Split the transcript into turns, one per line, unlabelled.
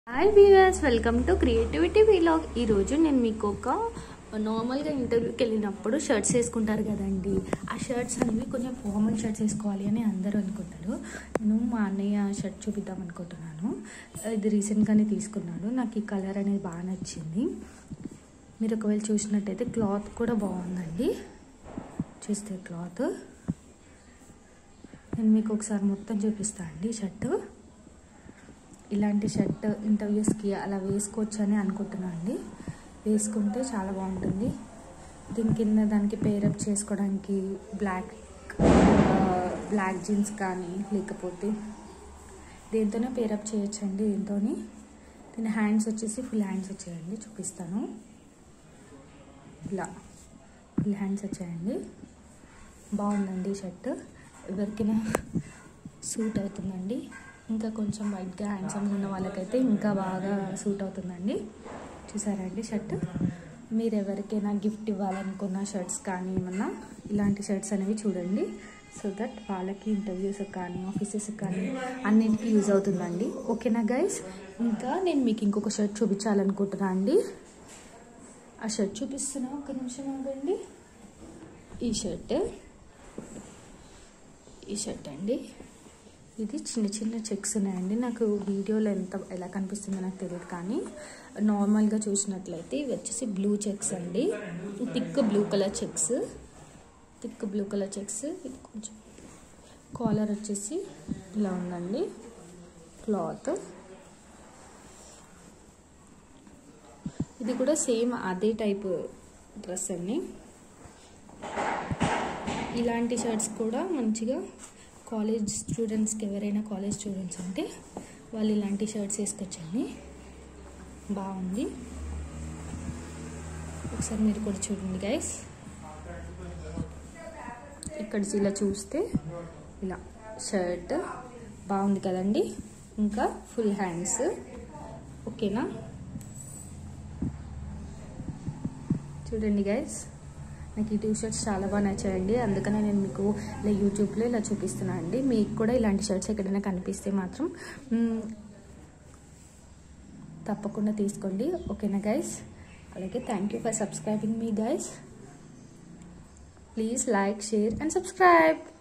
hi viewers welcome to creativity vlog ఈరోజు నేను మీకు ఒక నార్మల్గా ఇంటర్వ్యూకి వెళ్ళినప్పుడు షర్ట్స్ వేసుకుంటారు కదండి ఆ షర్ట్స్ అనేవి కొంచెం ఫార్మల్ షర్ట్స్ వేసుకోవాలి అని అందరూ అనుకుంటారు నేను మా అన్నయ్య షర్ట్ చూపిద్దాం అనుకుంటున్నాను ఇది రీసెంట్గానే తీసుకున్నాను నాకు ఈ కలర్ అనేది బాగా నచ్చింది మీరు ఒకవేళ చూసినట్టయితే క్లాత్ కూడా బాగుందండి చూస్తే క్లాత్ నేను మీకు ఒకసారి మొత్తం చూపిస్తాను అండి షర్టు ఇలాంటి షర్ట్ ఇంటర్వ్యూస్కి అలా వేసుకోవచ్చు అని అనుకుంటున్నాను అండి వేసుకుంటే చాలా బాగుంటుంది దీని కింద దానికి పేరప్ చేసుకోవడానికి బ్లాక్ బ్లాక్ జీన్స్ కానీ లేకపోతే దేంతోనే పేరప్ చేయొచ్చండి దీంతో దీని హ్యాండ్స్ వచ్చేసి ఫుల్ హ్యాండ్స్ వచ్చాయండి చూపిస్తాను ఇలా ఫుల్ హ్యాండ్స్ వచ్చాయండి బాగుందండి షర్ట్ ఎవరికైనా సూట్ అవుతుందండి ఇంకా కొంచెం వైట్గా హ్యాండ్సమ్గా ఉన్న వాళ్ళకైతే ఇంకా బాగా సూట్ అవుతుందండి చూసారా అండి షర్ట్ మీరు ఎవరికైనా గిఫ్ట్ ఇవ్వాలనుకున్న షర్ట్స్ కానీ ఏమన్నా ఇలాంటి షర్ట్స్ అనేవి చూడండి సో దట్ వాళ్ళకి ఇంటర్వ్యూస్ కానీ ఆఫీసెస్ కానీ అన్నిటికీ యూజ్ అవుతుందండి ఓకేనా గైస్ ఇంకా నేను మీకు ఇంకొక షర్ట్ చూపించాలనుకుంటున్నా అండి ఆ షర్ట్ చూపిస్తున్నా ఒక నిమిషం ఆగండి ఈ షర్ట్ ఈ షర్ట్ అండి ఇది చిన్న చిన్న చెక్స్ ఉన్నాయండి నాకు వీడియోలో ఎంత ఎలా కనిపిస్తుందో నాకు తెలియదు కానీ నార్మల్గా చూసినట్లయితే ఇవి వచ్చేసి బ్లూ చెక్స్ అండి thick blue colour checks thick blue colour checks ఇది కొంచెం కాలర్ వచ్చేసి ఇలా ఉందండి క్లాత్ ఇది కూడా సేమ్ అదే టైప్ డ్రెస్ అండి ఇలాంటి షర్ట్స్ కూడా మంచిగా కాలేజ్ స్టూడెంట్స్కి ఎవరైనా కాలేజ్ స్టూడెంట్స్ ఉంటే వాళ్ళు ఇలాంటి షర్ట్స్ వేసుకొచ్చండి బాగుంది ఒకసారి మీరు కూడా చూడండి గైస్ ఇక్కడ ఇలా చూస్తే ఇలా షర్ట్ బాగుంది కదండి ఇంకా ఫుల్ హ్యాండ్స్ ఓకేనా చూడండి గైస్ నాకు ఈ టీ షర్ట్స్ చాలా బాగా నచ్చాయండి అందుకనే నేను మీకు ఇలా యూట్యూబ్లో ఇలా చూపిస్తున్నాను అండి మీకు కూడా ఇలాంటి షర్ట్స్ ఎక్కడైనా కనిపిస్తే మాత్రం తప్పకుండా తీసుకోండి ఓకేనా గైస్ అలాగే థ్యాంక్ యూ ఫర్ సబ్స్క్రైబింగ్ మీ guys please like share and subscribe